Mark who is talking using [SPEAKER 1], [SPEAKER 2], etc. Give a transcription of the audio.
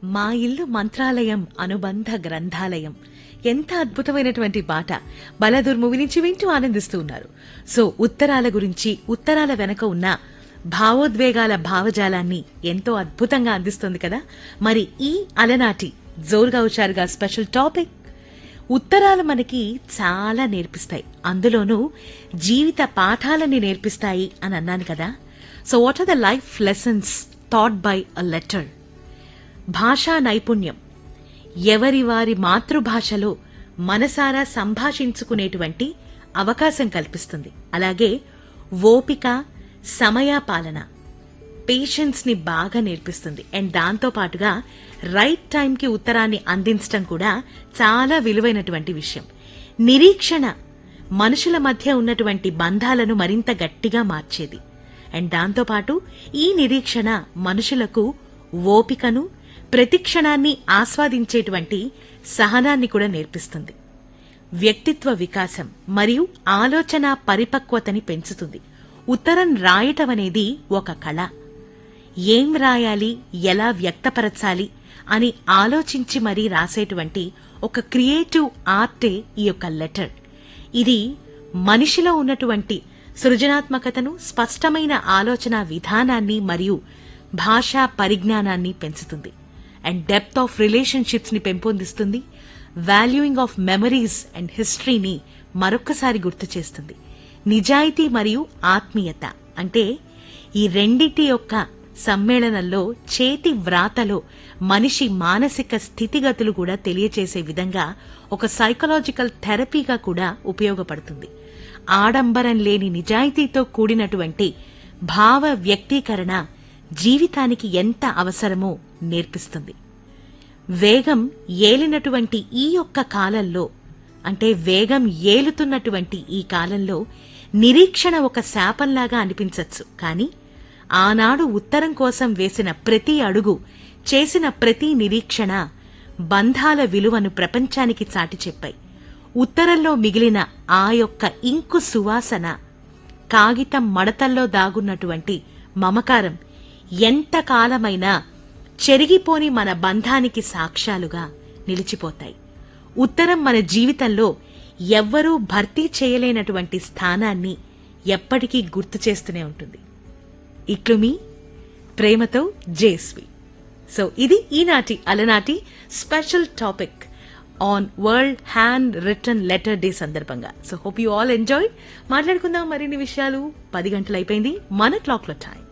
[SPEAKER 1] మా ఇల్లు మంత్రాలయం అనుబంధ గ్రంథాలయం ఎంత అద్భుతమైనటువంటి పాట బలదూర్ మూవీ నుంచి వింటూ ఆనందిస్తూ ఉన్నారు సో ఉత్తరాల గురించి ఉత్తరాల వెనక ఉన్న భావోద్వేగాల భావజాలాన్ని ఎంతో అద్భుతంగా అందిస్తుంది కదా మరి ఈ అలనాటి జోరుగా హుషారుగా స్పెషల్ టాపిక్ ఉత్తరాలు మనకి చాలా నేర్పిస్తాయి అందులోనూ జీవిత పాఠాలని నేర్పిస్తాయి అని అన్నాను కదా so what are the life lessons that by a letter భాషా నైపుణ్యం ఎవరి వారి మాతృభాషలో మనసారా సంభాషించుకునేటువంటి అవకాశం కల్పిస్తుంది అలాగే ఓపిక సమయపాలన పేషెన్స్ ని బాగా నేర్పిస్తుంది అండ్ దాంతో పాటుగా రైట్ టైంకి ఉత్తరాన్ని అందించడం కూడా చాలా విలువైనటువంటి విషయం నిరీక్షణ మనుషుల మధ్య ఉన్నటువంటి బంధాలను మరింత గట్టిగా మార్చేది అండ్ దాంతోపాటు ఈ నిరీక్షణ మనుషులకు ఓపికను ప్రతిక్షణాన్ని ఆస్వాదించేటువంటి సహనాన్ని కూడా నేర్పిస్తుంది వ్యక్తిత్వ వికాసం మరియు ఆలోచన పరిపక్వతని పెంచుతుంది ఉత్తరం రాయటం అనేది ఒక కళ ఏం రాయాలి ఎలా వ్యక్తపరచాలి అని ఆలోచించి మరీ రాసేటువంటి ఒక క్రియేటివ్ ఆర్టే ఈ యొక్క లెటర్ ఇది మనిషిలో ఉన్నటువంటి సృజనాత్మకతను స్పష్టమైన ఆలోచన విధానాన్ని మరియు భాషా పరిజ్ఞానాన్ని పెంచుతుంది అండ్ డెప్త్ ఆఫ్ రిలేషన్షిప్స్ ని పెంపొందిస్తుంది వాల్యూయింగ్ ఆఫ్ మెమరీస్ అండ్ హిస్టరీని మరొక్కసారి గుర్తు చేస్తుంది నిజాయితీ మరియు ఆత్మీయత అంటే ఈ రెండిటి యొక్క సమ్మేళనంలో చేతి వ్రాతలో మనిషి మానసిక స్థితిగతులు కూడా తెలియచేసే విధంగా ఒక సైకలాజికల్ థెరపీగా కూడా ఉపయోగపడుతుంది ఆడంబరం లేని నిజాయితీతో కూడినటువంటి భావ వ్యక్తీకరణ జీవితానికి ఎంత అవసరమో నేర్పిస్తుంది వేగం ఏలినటువంటి ఈ యొక్క కాలంలో అంటే వేగం ఏలుతున్నటువంటి ఈ కాలంలో నిరీక్షణ ఒక శాపంలాగా అనిపించచ్చు కానీ ఆనాడు ఉత్తరం కోసం వేసిన ప్రతి అడుగు చేసిన ప్రతి నిరీక్షణ బంధాల విలువను ప్రపంచానికి చాటి చెప్పాయి ఉత్తరంలో మిగిలిన ఆ యొక్క ఇంకు సువాసన కాగితం మడతల్లో దాగున్నటువంటి మమకారం ఎంత కాలమైనా చెరిగిపోని మన బంధానికి సాక్ష్యాలుగా నిలిచిపోతాయి ఉత్తరం మన జీవితంలో ఎవ్వరూ భర్తీ చేయలేనటువంటి స్థానాన్ని ఎప్పటికీ గుర్తు చేస్తూనే ఉంటుంది ఇట్లు మీ ప్రేమతో జేస్వి సో ఇది ఈనాటి అలనాటి special topic on world handwritten letter day సందర్భంగా so hope you all enjoy మాట్లాడుకుందాం మరిన్ని విషయాలు పది గంటలు అయిపోయింది మన క్లాక్ లో టైం